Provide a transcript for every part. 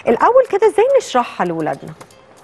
الاول كده ازاي نشرحها لاولادنا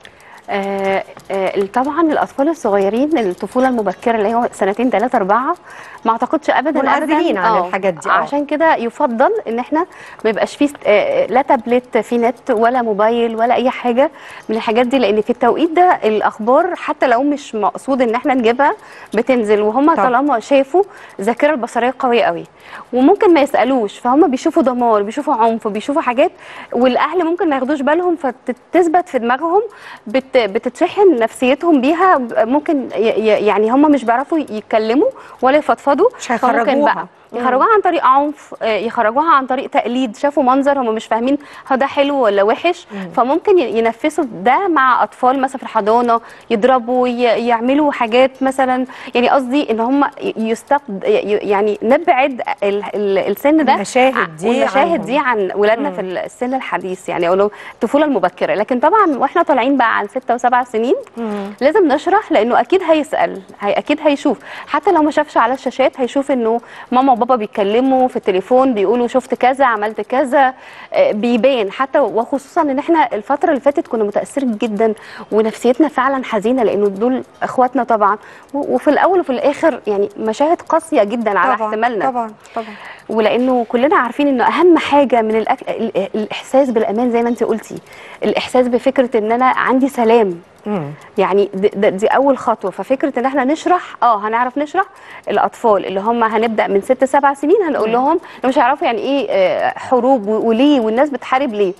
آه آه طبعا الاطفال الصغيرين الطفوله المبكره اللي هو سنتين ثلاثه اربعه ما اعتقدش ابدا منعزلين أبداً. عن آه، الحاجات دي، آه. عشان كده يفضل ان احنا ما يبقاش فيه آه، لا تابلت في نت ولا موبايل ولا اي حاجه من الحاجات دي لان في التوقيت ده الاخبار حتى لو مش مقصود ان احنا نجيبها بتنزل وهم طب. طالما شافوا الذاكره البصريه قويه قوي وممكن ما يسالوش فهم بيشوفوا دمار بيشوفوا عنف بيشوفوا حاجات والاهل ممكن ما ياخدوش بالهم فتثبت في دماغهم بت بتتشحن نفسيتهم بيها ممكن ي- ي- يعني هم مش بيعرفوا يتكلموا ولا يفضفضوا مش فممكن هيخرجوها. بقى يخرجوها عن طريق عنف آه، يخرجوها عن طريق تقليد شافوا منظر هم مش فاهمين هو ده حلو ولا وحش فممكن ي- ينفسوا ده مع اطفال مثلا في الحضانه يضربوا ي- يعملوا حاجات مثلا يعني قصدي ان هم ي- يستقد ي- يعني نبعد ال- ال- السن ده المشاهد دي والمشاهد عنهم. دي عن ولادنا في السن الحديث يعني او الطفوله المبكره لكن طبعا واحنا طالعين بقى عن ستة وسبع سنين لازم نشرح لانه اكيد هيسال هي اكيد هيشوف حتى لو ما شافش على الشاشات هيشوف انه ماما وبابا بيتكلموا في التليفون بيقولوا شفت كذا عملت كذا آه، بيبان حتى وخصوصا ان احنا الفتره اللي فاتت كنا متاثرين جدا ونفسيتنا فعلا حزينه لانه دول اخواتنا طبعا و- وفي الاول وفي الاخر يعني مشاهد قاسيه جدا على طبعا احتمالنا طبعا طبعا ولانه كلنا عارفين انه اهم حاجه من الأك... ال- الاحساس بالامان زي ما انت قلتي الاحساس بفكره ان انا عندي سلام مم. يعني دي, دي, دي اول خطوه ففكره ان احنا نشرح اه هنعرف نشرح الاطفال اللي هم هنبدا من ست سبع سنين هنقول لهم مش هيعرفوا يعني ايه آه، حروب و- وليه والناس بتحارب ليه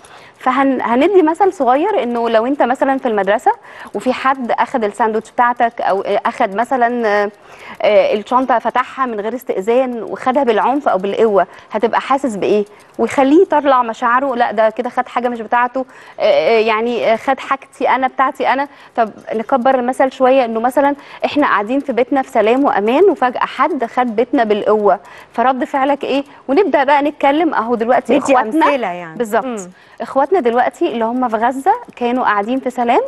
فهندي مثل صغير انه لو انت مثلا في المدرسه وفي حد اخذ الساندوتش بتاعتك او آه، اخذ مثلا آه، آه، الشنطه فتحها من غير استئذان وخدها بالعنف او بالقوه هتبقى حاسس بايه ويخليه يطلع مشاعره لا ده كده خد حاجه مش بتاعته آه، آه، يعني آه، خد حاجتي انا بتاعتي انا طب نكبر المثل شويه انه مثلا احنا قاعدين في بيتنا في سلام وامان وفجاه حد خد بيتنا بالقوه فرد فعلك ايه ونبدا بقى نتكلم اهو دلوقتي ندي اخواتنا أمثلة يعني. بالظبط مم. اخواتنا دلوقتي اللي هم في غزه كانوا قاعدين في سلام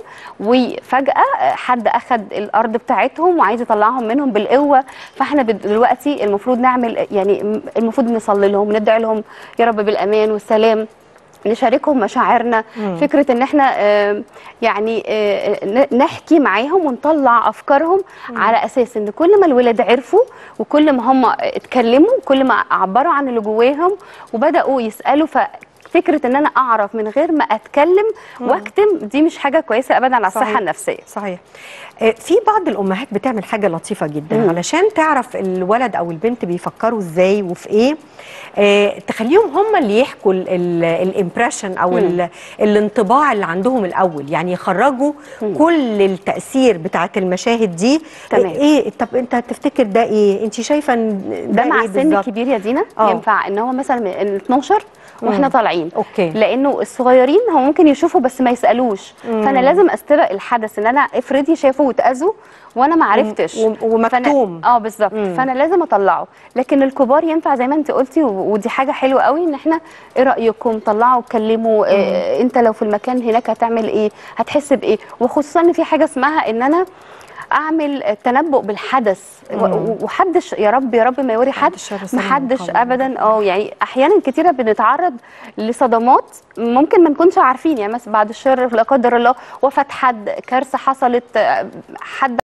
وفجاه حد اخذ الارض بتاعتهم وعايز يطلعهم منهم بالقوه فاحنا بد- دلوقتي المفروض نعمل يعني المفروض نصلي لهم ندعي لهم يا رب بالامان والسلام نشاركهم مشاعرنا فكره ان احنا آه، يعني آه، ن- نحكي معاهم ونطلع افكارهم على اساس ان كل ما الولاد عرفوا وكل ما هم اتكلموا كل ما عبروا عن اللي جواهم وبداوا يسالوا ف فكره ان انا اعرف من غير ما اتكلم واكتم دي مش حاجه كويسه ابدا على صحيح. الصحه النفسيه صحيح آه، في بعض الامهات بتعمل حاجه لطيفه جدا مم. علشان تعرف الولد او البنت بيفكروا ازاي وفي ايه آه، تخليهم هم اللي يحكوا الامبريشن او ال- الانطباع اللي عندهم الاول يعني يخرجوا كل التاثير بتاعت المشاهد دي تمام. ايه طب انت تفتكر ده ايه انت شايفه ان ده مع إيه السن بالظبط؟ الكبير يا دينا آه. ينفع ان هو مثلا من ال 12 واحنا طالعين أوكي. لانه الصغيرين هم ممكن يشوفوا بس ما يسالوش فانا لازم استبق الحدث ان انا افرضي شافوا واتاذوا وانا ما عرفتش و- ومكتوم. فأنا- اه بالظبط فانا لازم اطلعه لكن الكبار ينفع زي ما انت قلتي و- ودي حاجه حلوه قوي ان احنا ايه رايكم طلعوا اتكلموا إيه انت لو في المكان هناك هتعمل ايه هتحس بايه وخصوصا ان في حاجه اسمها ان انا اعمل تنبؤ بالحدث و- و- وحدش يا رب يا رب ما يوري حد محدش شر سلام محدش قوي. ابدا اه يعني احيانا كتيره بنتعرض لصدمات ممكن ما نكونش عارفين يعني مثلا بعد الشر لا قدر الله وفاه حد كارثه حصلت آه، حد